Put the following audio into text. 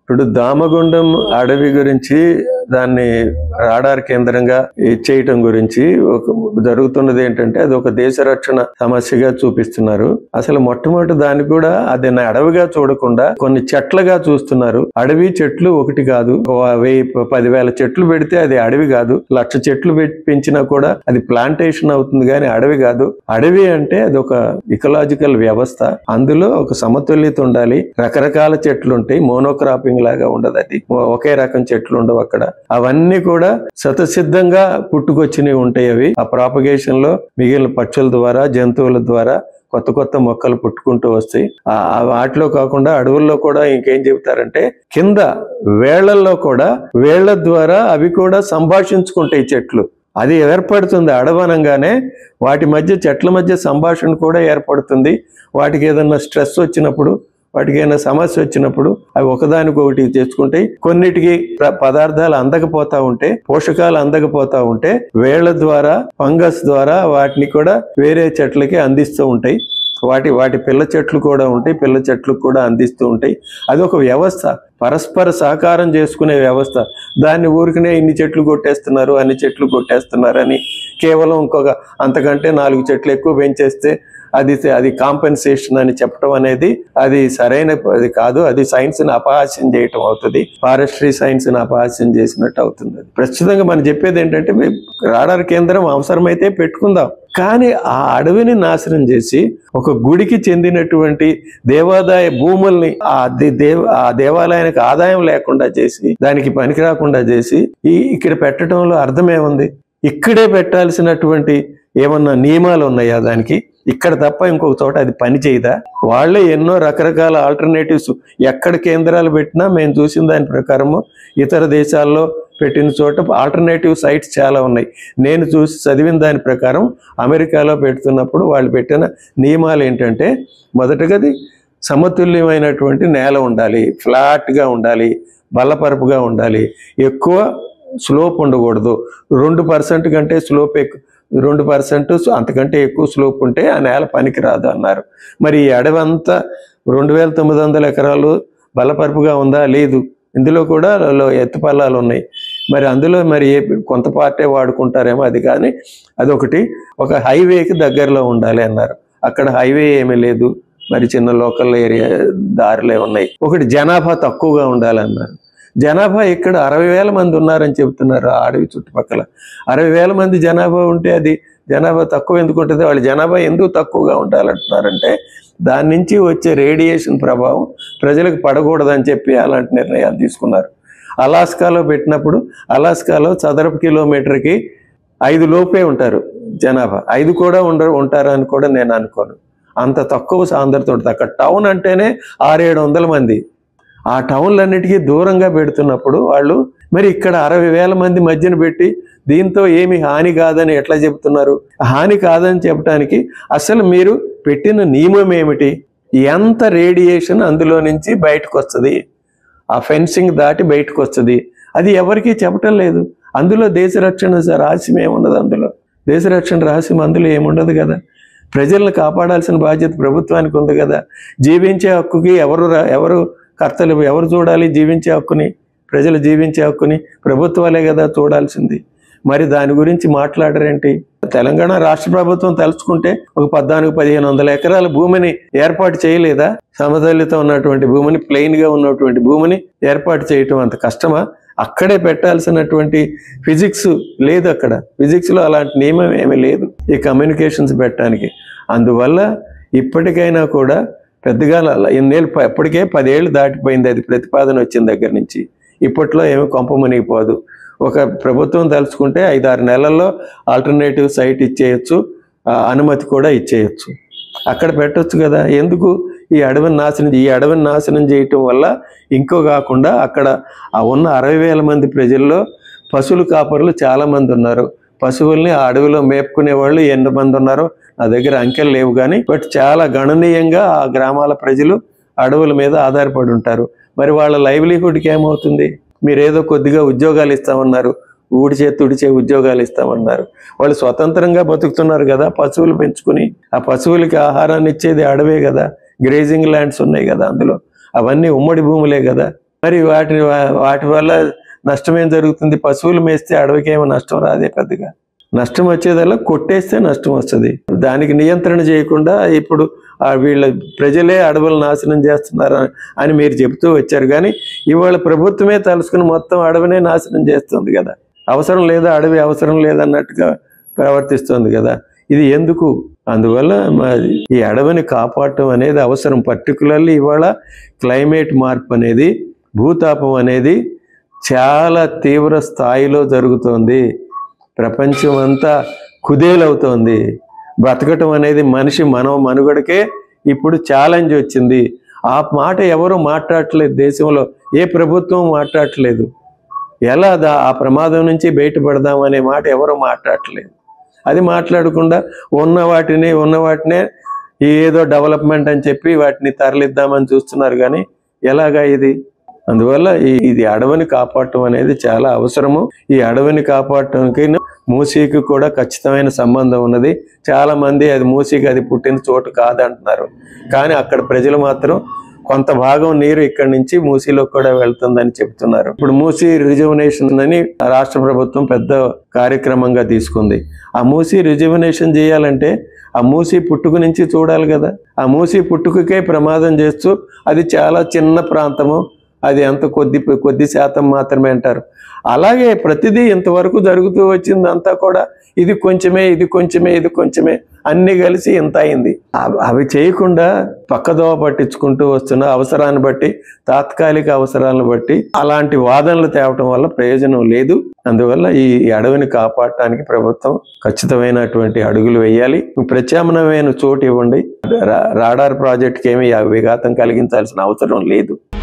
ఇప్పుడు దామగుండం అడవి గురించి దాన్ని రాడార్ కేంద్రంగా చేయటం గురించి ఒక జరుగుతున్నది ఏంటంటే అది ఒక దేశ రక్షణ సమస్యగా చూపిస్తున్నారు అసలు మొట్టమొదటి దాన్ని కూడా అది అడవిగా చూడకుండా కొన్ని చెట్లుగా చూస్తున్నారు అడవి చెట్లు ఒకటి కాదు ఓ వెయ్యి ప- పదివేల చెట్లు పెడితే అది అడవి కాదు లక్ష చెట్లు పె- పెంచినా కూడా అది ప్లాంటేషన్ అవుతుంది కానీ అడవి కాదు అడవి అంటే అది ఒక ఇకలాజికల్ వ్యవస్థ అందులో ఒక సమతుల్యత ఉండాలి రకరకాల చెట్లు ఉంటాయి మోనోక్రాపింగ్ లాగా ఉండదు అది ఒ- ఒకే రకం చెట్లు ఉండవు అక్కడ అవన్నీ కూడా స్వతసిద్ధంగా పుట్టుకొచ్చినవి ఉంటాయి అవి ఆ ప్రాపగేషన్ లో మిగిలిన పక్షుల ద్వారా జంతువుల ద్వారా కొత్త కొత్త మొక్కలు పుట్టుకుంటూ వస్తాయి ఆ ఆ వాటిలో కాకుండా అడవుల్లో కూడా ఇంకేం చెబుతారంటే కింద వేళ్లల్లో కూడా వేళ్ల ద్వారా అవి కూడా సంభాషించుకుంటాయి చెట్లు అది ఏర్పడుతుంది అడవనంగానే వాటి మధ్య చెట్ల మధ్య సంభాషణ కూడా ఏర్పడుతుంది వాటికి ఏదన్నా స్ట్రెస్ వచ్చినప్పుడు వాటికి ఏదైనా సమస్య వచ్చినప్పుడు అవి ఒకదానికొకటి తెచ్చుకుంటాయి కొన్నిటికి ప్ర- పదార్థాలు అందకపోతా ఉంటే పోషకాలు అందకపోతా ఉంటే వేళ్ల ద్వారా ఫంగస్ ద్వారా వాటిని కూడా వేరే చెట్లకి అందిస్తూ ఉంటాయి వాటి వాటి పిల్ల చెట్లు కూడా ఉంటాయి పిల్ల చెట్లు కూడా అందిస్తూ ఉంటాయి అది ఒక వ్యవస్థ పరస్పర సహకారం చేసుకునే వ్యవస్థ దాన్ని ఊరికనే ఇన్ని చెట్లు కొట్టేస్తున్నారు అన్ని చెట్లు కొట్టేస్తున్నారు అని కేవలం ఇంకొక అంతకంటే నాలుగు చెట్లు ఎక్కువ పెంచేస్తే అది అది కాంపెన్సేషన్ అని చెప్పడం అనేది అది సరైన అది కాదు అది సైన్స్ ని అపహాస్యం చేయటం అవుతుంది ఫారెస్ట్రీ సైన్స్ ని అపహాస్యం చేసినట్టు అవుతుంది అది ప్రస్తుతంగా మనం చెప్పేది ఏంటంటే మీ రాడార్ కేంద్రం అవసరమైతే పెట్టుకుందాం కానీ ఆ అడవిని నాశనం చేసి ఒక గుడికి చెందినటువంటి దేవాదాయ భూముల్ని ఆ దే- దేవ ఆ దేవాలయానికి ఆదాయం లేకుండా చేసి దానికి పనికి రాకుండా చేసి ఈ ఇక్కడ పెట్టడంలో అర్థమేముంది ఇక్కడే పెట్టాల్సినటువంటి ఏమన్నా నియమాలు ఉన్నాయా దానికి ఇక్కడ తప్ప ఇంకొక చోట అది పని చేయదా వాళ్ళే ఎన్నో రకరకాల ఆల్టర్నేటివ్స్ ఎక్కడ కేంద్రాలు పెట్టినా మేము చూసిన దాని ప్రకారము ఇతర దేశాల్లో పెట్టిన చోట ఆల్టర్నేటివ్ సైట్స్ చాలా ఉన్నాయి నేను చూసి చదివిన దాని ప్రకారం అమెరికాలో పెడుతున్నప్పుడు వాళ్ళు పెట్టిన నియమాలు ఏంటంటే మొదటగది సమతుల్యమైనటువంటి నేల ఉండాలి ఫ్లాట్గా ఉండాలి బల్లపరుపుగా ఉండాలి ఎక్కువ స్లోప్ ఉండకూడదు రెండు పర్సెంట్ కంటే స్లోప్ ఎక్కువ రెండు పర్సెంట్ అంతకంటే ఎక్కువ స్లోప్ ఉంటే ఆ నేల పనికిరాదు అన్నారు మరి ఈ అడవి అంతా రెండు వేల తొమ్మిది వందల ఎకరాలు బలపరుపుగా ఉందా లేదు ఇందులో కూడా లో ఎత్తు పల్లాలు ఉన్నాయి మరి అందులో మరి ఏ కొంత పార్టే వాడుకుంటారేమో అది కానీ అదొకటి ఒక హైవేకి దగ్గరలో ఉండాలి అన్నారు అక్కడ హైవే ఏమీ లేదు మరి చిన్న లోకల్ ఏరియా దారిలే ఉన్నాయి ఒకటి జనాభా తక్కువగా ఉండాలన్నారు జనాభా ఇక్కడ అరవై వేల మంది ఉన్నారని చెబుతున్నారు ఆ అడవి చుట్టుపక్కల అరవై వేల మంది జనాభా ఉంటే అది జనాభా తక్కువ ఎందుకు ఉంటుంది వాళ్ళ జనాభా ఎందుకు తక్కువగా ఉండాలంటున్నారంటే దాని నుంచి వచ్చే రేడియేషన్ ప్రభావం ప్రజలకు పడకూడదని చెప్పి అలాంటి నిర్ణయాలు తీసుకున్నారు అలాస్కాలో పెట్టినప్పుడు అలాస్కాలో చదరపు కిలోమీటర్కి ఐదు లోపే ఉంటారు జనాభా ఐదు కూడా ఉండరు ఉంటారని కూడా నేను అనుకోను అంత తక్కువ సాంద్రత ఉంటుంది అక్కడ టౌన్ అంటేనే ఆరేడు వందల మంది ఆ టౌన్లన్నిటికీ దూరంగా పెడుతున్నప్పుడు వాళ్ళు మరి ఇక్కడ అరవై వేల మంది మధ్యన పెట్టి దీంతో ఏమి హాని కాదని ఎట్లా చెబుతున్నారు హాని కాదని చెప్పడానికి అసలు మీరు పెట్టిన నియమం ఏమిటి ఎంత రేడియేషన్ అందులో నుంచి బయటకు వస్తుంది ఆ ఫెన్సింగ్ దాటి బయటకు వస్తుంది అది ఎవరికీ చెప్పటం లేదు అందులో దేశ రక్షణ రహస్యం ఏముండదు అందులో దేశ రక్షణ రహస్యం అందులో ఏముండదు కదా ప్రజలను కాపాడాల్సిన బాధ్యత ప్రభుత్వానికి ఉంది కదా జీవించే హక్కుకి ఎవరు రా- ఎవరు కర్తలు ఎవరు చూడాలి జీవించే హక్కుని ప్రజలు జీవించే హక్కుని ప్రభుత్వాలే కదా చూడాల్సింది మరి దాని గురించి మాట్లాడరేంటి తెలంగాణ రాష్ట్ర ప్రభుత్వం తలుచుకుంటే ఒక పద్నాలుగు పదిహేను వందల ఎకరాల భూమిని ఏర్పాటు చేయలేదా సమతుల్యత ఉన్నటువంటి భూమిని ప్లెయిన్ గా ఉన్నటువంటి భూమిని ఏర్పాటు చేయటం అంత కష్టమా అక్కడే పెట్టాల్సినటువంటి ఫిజిక్స్ లేదు అక్కడ ఫిజిక్స్ లో అలాంటి నియమం ఏమీ లేదు ఈ కమ్యూనికేషన్స్ పెట్టడానికి అందువల్ల ఇప్పటికైనా కూడా పెద్దగా ల- ఎన్నేళ్ళు ప- ఇప్పటికే పదేళ్ళు దాటిపోయింది అది ప్రతిపాదన వచ్చిన దగ్గర నుంచి ఇప్పట్లో ఏమీ కొంప మునిగిపోదు ఒక ప్రభుత్వం తలుచుకుంటే ఐదారు నెలల్లో ఆల్టర్నేటివ్ సైట్ ఇచ్చేయచ్చు ఆ, అనుమతి కూడా ఇచ్చేయచ్చు అక్కడ పెట్టొచ్చు కదా ఎందుకు ఈ అడవిని నాశనం ఈ అడవిని నాశనం చేయటం వల్ల ఇంకో కాకుండా అక్కడ ఆ ఉన్న అరవై వేల మంది ప్రజల్లో పశువుల కాపరులు చాలా మంది ఉన్నారు పశువుల్ని ఆ అడవిలో మేపుకునే వాళ్ళు ఎంతమంది ఉన్నారో నా దగ్గర అంకెలు లేవు కానీ బట్ చాలా గణనీయంగా ఆ గ్రామాల ప్రజలు అడవుల మీద ఆధారపడి ఉంటారు మరి వాళ్ళ లైవ్లీహుడ్కి ఏమవుతుంది మీరు ఏదో కొద్దిగా ఉద్యోగాలు ఇస్తామన్నారు ఊడిచే తుడిచే ఉద్యోగాలు ఇస్తామన్నారు వాళ్ళు స్వతంత్రంగా బతుకుతున్నారు కదా పశువులు పెంచుకుని ఆ పశువులకి ఆహారాన్ని ఇచ్చేది అడవే కదా గ్రేజింగ్ ల్యాండ్స్ ఉన్నాయి కదా అందులో అవన్నీ ఉమ్మడి భూములే కదా మరి వాటి వాటి వల్ల నష్టం ఏం జరుగుతుంది పశువులు మేస్తే అడవికి ఏమో నష్టం రాదే పెద్దగా నష్టం వచ్చేదల్లా కొట్టేస్తే నష్టం వస్తుంది దానికి నియంత్రణ చేయకుండా ఇప్పుడు ఆ వీళ్ళ ప్రజలే అడవులు నాశనం చేస్తున్నారు అని మీరు చెబుతూ వచ్చారు కానీ ఇవాళ ప్రభుత్వమే తలుసుకుని మొత్తం అడవినే నాశనం చేస్తుంది కదా అవసరం లేదా అడవి అవసరం లేదన్నట్టుగా ప్రవర్తిస్తుంది కదా ఇది ఎందుకు అందువల్ల మరి ఈ అడవిని కాపాడటం అనేది అవసరం పర్టికులర్లీ ఇవాళ క్లైమేట్ మార్పు అనేది భూతాపం అనేది చాలా తీవ్ర స్థాయిలో జరుగుతోంది ప్రపంచం అంతా కుదేలవుతోంది బ్రతకటం అనేది మనిషి మనవ మనుగడకే ఇప్పుడు ఛాలెంజ్ వచ్చింది ఆ మాట ఎవరు మాట్లాడట్లేదు దేశంలో ఏ ప్రభుత్వం మాట్లాడట్లేదు ఎలా దా ఆ ప్రమాదం నుంచి బయటపడదాం అనే మాట ఎవరు మాట్లాడట్లేదు అది మాట్లాడకుండా ఉన్న వాటిని ఉన్న వాటినే ఏదో డెవలప్మెంట్ అని చెప్పి వాటిని తరలిద్దామని చూస్తున్నారు కానీ ఎలాగా ఇది అందువల్ల ఈ ఇది అడవిని కాపాడటం అనేది చాలా అవసరము ఈ అడవిని కాపాడటానికి మూసీకి కూడా ఖచ్చితమైన సంబంధం ఉన్నది చాలా మంది అది మూసీకి అది పుట్టిన చోటు కాదంటున్నారు కానీ అక్కడ ప్రజలు మాత్రం కొంత భాగం నీరు ఇక్కడి నుంచి మూసీలో కూడా వెళ్తుందని చెప్తున్నారు ఇప్పుడు మూసీ రిజర్వనేషన్ అని రాష్ట్ర ప్రభుత్వం పెద్ద కార్యక్రమంగా తీసుకుంది ఆ మూసీ రిజర్వనేషన్ చేయాలంటే ఆ మూసీ పుట్టుక నుంచి చూడాలి కదా ఆ మూసీ పుట్టుకకే ప్రమాదం చేస్తూ అది చాలా చిన్న ప్రాంతము అది ఎంత కొద్ది కొద్ది శాతం మాత్రమే అంటారు అలాగే ప్రతిదీ ఇంతవరకు జరుగుతూ వచ్చిందంతా కూడా ఇది కొంచెమే ఇది కొంచెమే ఇది కొంచెమే అన్ని కలిసి ఇంత అయింది అవి- అవి చేయకుండా పక్కదోవ పట్టించుకుంటూ వస్తున్న అవసరాన్ని బట్టి తాత్కాలిక అవసరాలను బట్టి అలాంటి వాదనలు తేవటం వల్ల ప్రయోజనం లేదు అందువల్ల ఈ అడవిని కాపాడటానికి ప్రభుత్వం ఖచ్చితమైనటువంటి అడుగులు వేయాలి ప్రత్యామ్నాయమైన చోటు ఇవ్వండి రా- రాడార్ ప్రాజెక్ట్కి ఏమీ విఘాతం కలిగించాల్సిన అవసరం లేదు